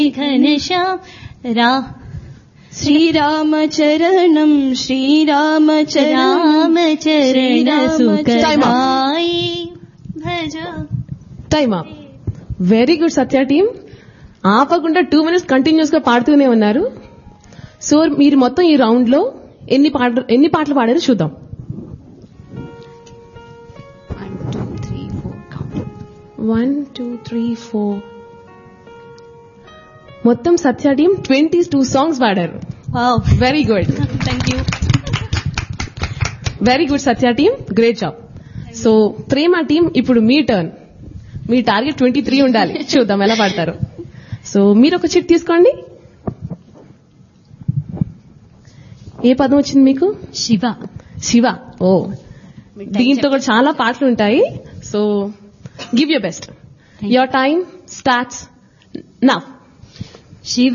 ఘనశ్యాం రా శ్రీరామచరణం శ్రీరామచరణం రామచరణ Time up. సుఖాయి భజ time up very good Satya team ఆపకుండా టూ మినిట్స్ కంటిన్యూస్ గా పాడుతూనే ఉన్నారు సో మీరు మొత్తం ఈ రౌండ్ లో ఎన్ని పాట ఎన్ని పాటలు పాడారో చూద్దాం వన్ టూ త్రీ ఫోర్ మొత్తం Satya team twenty two songs పాడారు wow very good thank you very good Satya team great job so Prema team ఇప్పుడు మీ టర్న్ మీ టార్గెట్ ట్వంటీ త్రీ ఉండాలి చూద్దాం ఎలా పాడతారు సో మీరు ఒక చిట్ తీసుకోండి ఏ పదం వచ్చింది మీకు శివ శివ ఓ దీంతో కూడా చాలా పాటలు ఉంటాయి so give you best your time starts now Shiva